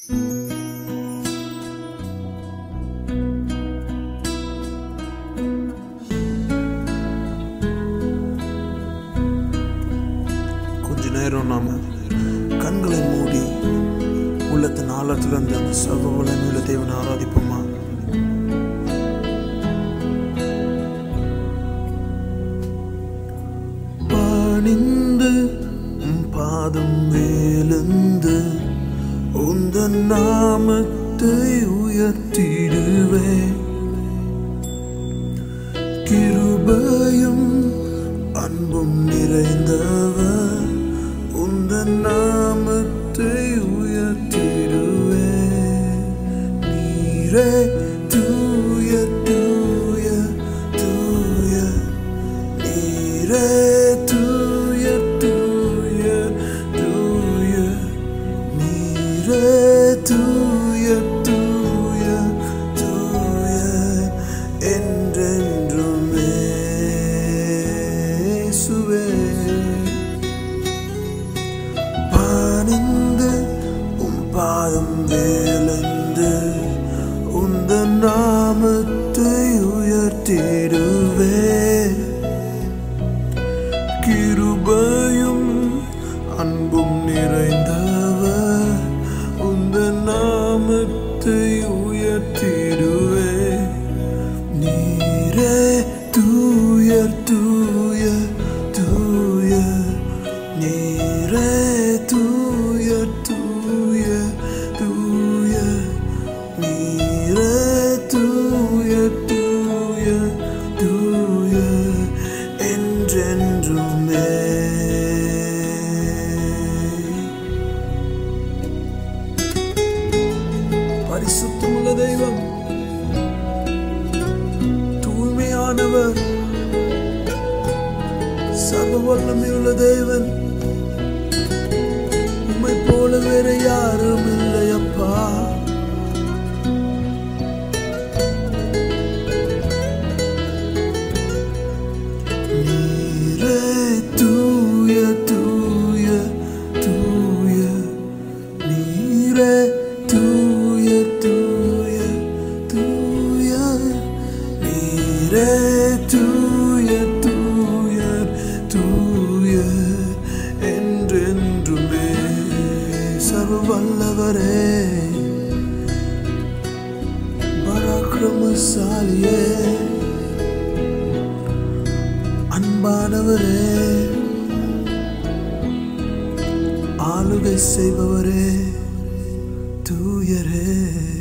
கொஞ்ச நேரம் நாம கண்களை மூடி உள்ளத்தின் ஆழத்துல இருந்து அந்த சர்வ வல்லமையுள்ள தேவனை ஆராதிப்போமா பணிந்து உம் பாதம் வேலந்து உந்த நாமத்தை உயர்த்திடுவேன் கிருபையும் அன்பும் நிறைந்தவர் உந்த நாமத்தை உயர்த்திடுவே நீரே தூய தூய தூய நீரே தூய தூய தூய நீரே தூய தூய தூய என்றென்றுமே சுவே பணிந்து உம் பாதம் வேலந்து உந்த நாமத்தை உயர்த்திடுவே கிருபையும் அன்பும் நிறைந்தவர் உந்த நாமத்தை உயர்த்திடுவே நீரே தூயர் தூய தூய நீரே தூய தூய தூய நீரே தூய தூய தூய என்றென்றுமே பரிசுத்தமுள்ள தெய்வம் தூய்மையானவர் சர்வ வல்லமையுள்ள தேவன் உம்மை போல வேற யாரும் இல்லையப்பா நீரே தூய தூய தூய நீரே தூய தூய தூய நீரே தூய தூய தூய என்றென்றுமே சர்வ வல்லவரே பராக்கிரமசாலியே அன்பானவரே ஆளுகை செய்பவரே தூயரே